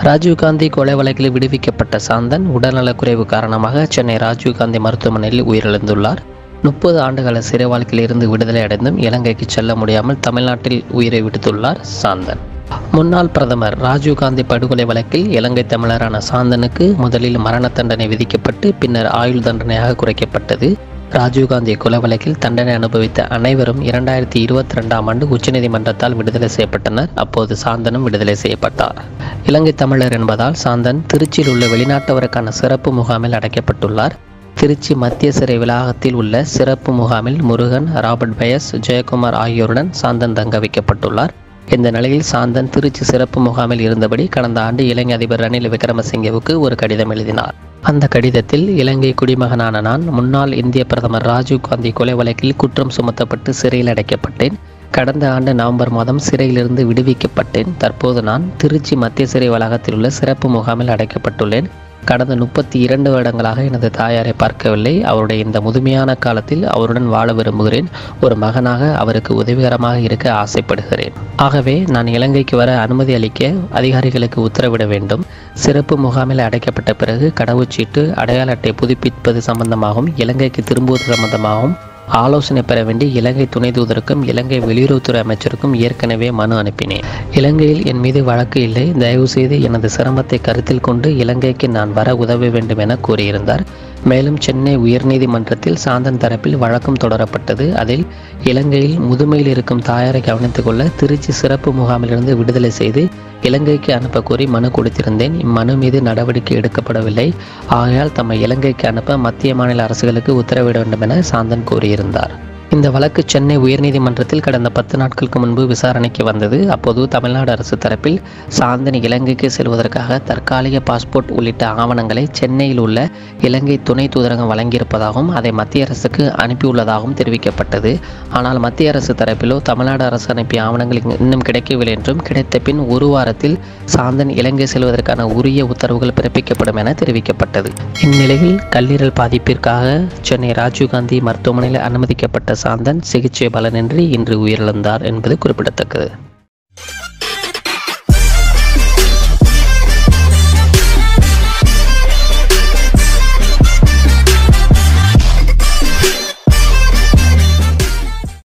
ராஜீவ்காந்தி கொலை வழக்கில் விடுவிக்கப்பட்ட சாந்தன் உடல்நலக்குறைவு காரணமாக சென்னை ராஜீவ்காந்தி மருத்துவமனையில் உயிரிழந்துள்ளார் முப்பது ஆண்டுகால சிறை வாழ்க்கையில் இருந்து விடுதலை அடைந்தும் இலங்கைக்கு செல்ல முடியாமல் தமிழ்நாட்டில் உயிரை விடுத்துள்ளார் சாந்தன் முன்னாள் பிரதமர் ராஜீவ்காந்தி படுகொலை வழக்கில் இலங்கை தமிழரான சாந்தனுக்கு முதலில் மரண தண்டனை விதிக்கப்பட்டு பின்னர் ஆயுள் தண்டனையாக குறைக்கப்பட்டது ராஜீவ்காந்தி கொலை வழக்கில் தண்டனை அனுபவித்த அனைவரும் இரண்டாயிரத்தி இருபத்தி ரெண்டாம் ஆண்டு உச்சநீதிமன்றத்தால் விடுதலை செய்யப்பட்டனர் அப்போது சாந்தனும் விடுதலை செய்யப்பட்டார் இலங்கை தமிழர் என்பதால் சாந்தன் திருச்சியில் உள்ள வெளிநாட்டவருக்கான சிறப்பு முகாமில் அடைக்கப்பட்டுள்ளார் திருச்சி மத்திய சிறை வளாகத்தில் உள்ள சிறப்பு முகாமில் முருகன் ராபர்ட் பயஸ் ஜெயக்குமார் ஆகியோருடன் சாந்தன் தங்க வைக்கப்பட்டுள்ளார் இந்த நிலையில் சாந்தன் திருச்சி சிறப்பு முகாமில் இருந்தபடி கடந்த ஆண்டு இலங்கை அதிபர் ரணில் விக்ரமசிங்கவுக்கு ஒரு கடிதம் எழுதினார் அந்த கடிதத்தில் இலங்கை குடிமகனான நான் முன்னாள் இந்திய பிரதமர் ராஜீவ்காந்தி கொலை வழக்கில் குற்றம் சுமத்தப்பட்டு சிறையில் அடைக்கப்பட்டேன் கடந்த ஆண்டு நவம்பர் மாதம் சிறையிலிருந்து விடுவிக்கப்பட்டேன் தற்போது நான் திருச்சி மத்திய சிறை வளாகத்தில் உள்ள சிறப்பு முகாமில் அடைக்கப்பட்டுள்ளேன் கடந்த முப்பத்தி இரண்டு வருடங்களாக எனது தாயாரை பார்க்கவில்லை அவருடைய இந்த முதுமையான காலத்தில் அவருடன் வாழ விரும்புகிறேன் ஒரு மகனாக அவருக்கு உதவிகரமாக இருக்க ஆசைப்படுகிறேன் ஆகவே நான் இலங்கைக்கு வர அனுமதி அளிக்க அதிகாரிகளுக்கு உத்தரவிட வேண்டும் சிறப்பு முகாமில் அடைக்கப்பட்ட பிறகு கடவுச்சீட்டு அடையாள அட்டை புதுப்பிப்பது சம்பந்தமாகவும் இலங்கைக்கு திரும்புவது சம்பந்தமாகவும் ஆலோசனை பெற வேண்டி இலங்கை துணை தூதருக்கும் இலங்கை வெளியுறவுத்துறை அமைச்சருக்கும் ஏற்கனவே மனு அனுப்பினேன் இலங்கையில் என் மீது வழக்கு இல்லை தயவு செய்து எனது சிரமத்தை கருத்தில் கொண்டு இலங்கைக்கு நான் வர உதவ வேண்டும் என கூறியிருந்தார் மேலும் சென்னை உயர்நீதிமன்றத்தில் சாந்தன் தரப்பில் வழக்கம் தொடரப்பட்டது அதில் இலங்கையில் முதுமையில் இருக்கும் தாயாரை கவனித்துக் கொள்ள திருச்சி சிறப்பு முகாமிலிருந்து விடுதலை செய்து இலங்கைக்கு அனுப்ப கோரி மனு கொடுத்திருந்தேன் இம்மனு மீது நடவடிக்கை எடுக்கப்படவில்லை ஆகையால் தம்மை இலங்கைக்கு அனுப்ப மத்திய மாநில அரசுகளுக்கு உத்தரவிட வேண்டும் என சாந்தன் கூறியிருந்தார் இந்த வழக்கு சென்னை உயர்நீதிமன்றத்தில் கடந்த பத்து நாட்களுக்கு முன்பு விசாரணைக்கு வந்தது அப்போது தமிழ்நாடு அரசு தரப்பில் சாந்தன் இலங்கைக்கு செல்வதற்காக தற்காலிக பாஸ்போர்ட் உள்ளிட்ட ஆவணங்களை சென்னையில் உள்ள இலங்கை துணை தூதரகம் வழங்கியிருப்பதாகவும் அதை மத்திய அரசுக்கு அனுப்பியுள்ளதாகவும் தெரிவிக்கப்பட்டது ஆனால் மத்திய அரசு தரப்பிலோ தமிழ்நாடு அரசு அனுப்பிய ஆவணங்கள் இன்னும் கிடைக்கவில்லை என்றும் கிடைத்த பின் ஒரு வாரத்தில் சாந்தன் இலங்கை செல்வதற்கான உரிய உத்தரவுகள் பிறப்பிக்கப்படும் என தெரிவிக்கப்பட்டது இந்நிலையில் கல்லீரல் பாதிப்பிற்காக சென்னை ராஜீவ்காந்தி மருத்துவமனையில் அனுமதிக்கப்பட்ட சாந்தன் சிகிச்சை பலனின்றி இன்று உயிரிழந்தார் என்பது குறிப்பிடத்தக்கது